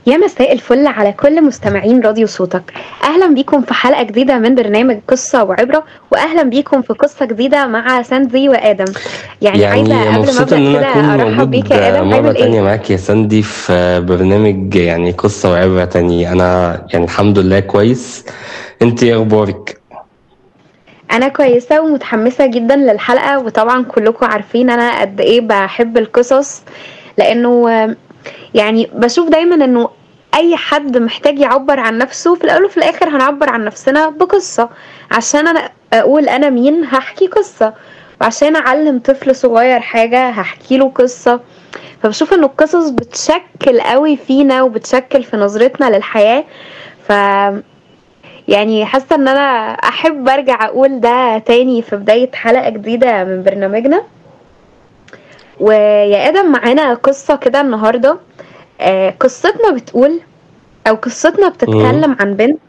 يا مساء الفل على كل مستمعين راديو صوتك اهلا بيكم في حلقه جديده من برنامج قصه وعبره واهلا بيكم في قصه جديده مع ساندي وادم يعني, عايزه يعني قبل ما مبسوط ابدا ان انا كده اكون ارحب موجود بيك يا ادم مرة عامل تانية ايه معاك يا ساندي في برنامج يعني قصة وعبرة تانية انا يعني الحمد لله كويس انت ايه اخبارك انا كويسه ومتحمسه جدا للحلقه وطبعا كلكم عارفين انا قد ايه بحب القصص لانه آه، يعني بشوف دايما انه اي حد محتاج يعبر عن نفسه في الاول وفي الاخر هنعبر عن نفسنا بقصه عشان انا اقول انا مين هحكي قصه وعشان اعلم طفل صغير حاجه هحكي له قصه فبشوف ان القصص بتشكل قوي فينا وبتشكل في نظرتنا للحياه ف يعني حاسه ان انا احب ارجع اقول ده تاني في بدايه حلقه جديده من برنامجنا ويا ادم معانا قصه كده النهارده آه، قصتنا بتقول او قصتنا امم بتتكلم عن بنت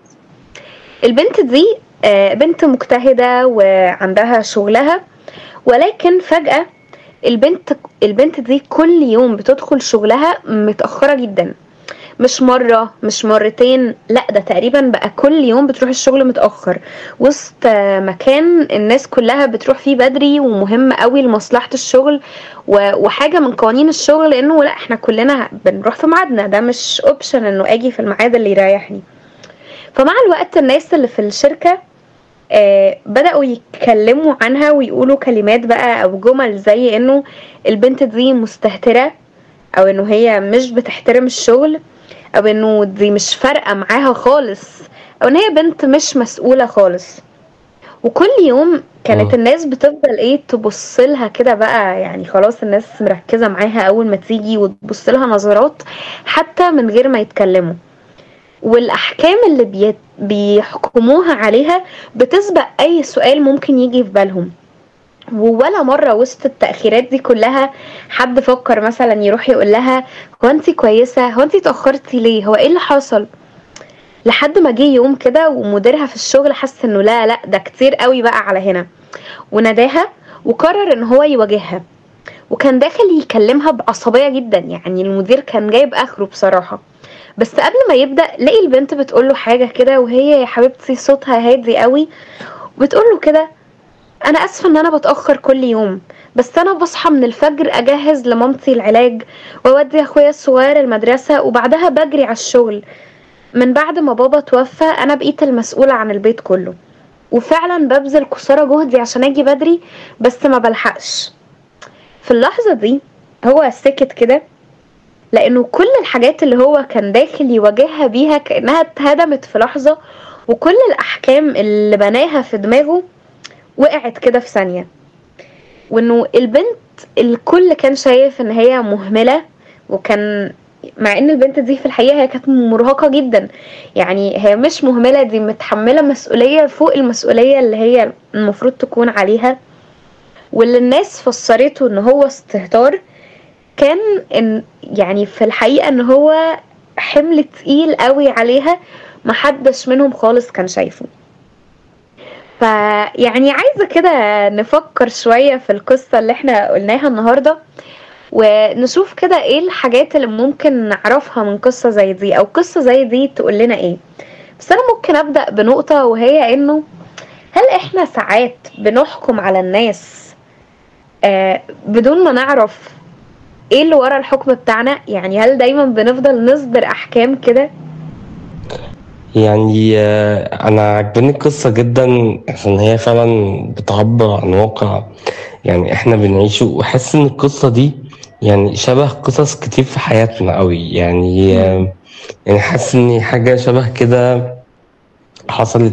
البنت دي آه، بنت مجتهده وعندها شغلها ولكن فجاه البنت البنت دي كل يوم بتدخل شغلها متاخره جدا مش مرة مش مرتين لا ده تقريبا بقى كل يوم بتروح الشغل متأخر وسط آه، مكان الناس كلها بتروح فيه بدري ومهم قوي لمصلحة الشغل و- وحاجة من قوانين الشغل انه لا احنا كلنا بنروح في ميعادنا ده مش اوبشن انه اجي في الميعاد اللي يريحني فمع الوقت الناس اللي في الشركة آه بدأوا يتكلموا عنها ويقولوا كلمات بقى أو جمل زي إنه البنت دي مستهترة أو إنه هي مش بتحترم الشغل أو إنه دي مش فارقة معاها خالص أو إن هي بنت مش مسؤولة خالص وكل يوم كانت اه الناس بتفضل ايه تبص لها كده بقى يعني خلاص الناس مركزة معاها أول ما تيجي وتبص لها نظرات حتى من غير ما يتكلموا والأحكام اللي بي... بيحكموها عليها بتسبق أي سؤال ممكن يجي في بالهم وولا مرة وسط التأخيرات دي كلها حد فكر مثلا يروح يقول لها هو انتي كويسة هو انتي اتأخرتي ليه هو ايه اللي حصل لحد ما جه يوم كده ومديرها في الشغل حس انه لا لا ده كتير قوي بقى على هنا وناداها وقرر ان هو يواجهها وكان داخل يكلمها بعصبية جدا يعني المدير كان جايب اخره بصراحة بس قبل ما يبدأ لقي البنت بتقوله حاجة كده وهي يا حبيبتي صوتها هادي قوي بتقوله كده انا اسفه ان انا بتاخر كل يوم بس انا بصحى من الفجر اجهز لمامتي العلاج واودي اخويا الصغير المدرسه وبعدها بجري على الشغل من بعد ما بابا توفى انا بقيت المسؤوله عن البيت كله وفعلا ببذل قصارى جهدي عشان اجي بدري بس ما بلحقش في اللحظه دي هو سكت كده لانه كل الحاجات اللي هو كان داخل يواجهها بيها كانها اتهدمت في لحظه وكل الاحكام اللي بناها في دماغه وقعت كده في ثانيه وانه البنت الكل كان شايف ان هي مهملة وكان مع ان البنت دي في الحقيقة هي كانت مرهقة جدا يعني هي مش مهملة دي متحملة مسؤولية فوق المسؤولية اللي هي المفروض تكون عليها واللي الناس فسرته ان هو استهتار كان ان يعني في الحقيقة ان هو حمل تقيل قوي عليها محدش منهم خالص كان شايفه فيعني عايزة كده نفكر شوية في القصة اللي احنا قلناها النهاردة ونشوف كده ايه الحاجات اللي ممكن نعرفها من قصة زي دي او قصة زي دي تقول لنا ايه بس انا ممكن ابدأ بنقطة وهي انه هل احنا ساعات بنحكم على الناس آه بدون ما نعرف ايه اللي ورا الحكم بتاعنا يعني هل دايما بنفضل نصدر احكام كده يعني آه، انا عجباني القصة جدا عشان هي فعلا بتعبر عن واقع يعني احنا بنعيشه وحاسس ان القصة دي يعني شبه قصص كتير في حياتنا قوي يعني مم. آه، يعني حاسس ان حاجة شبه كده حصلت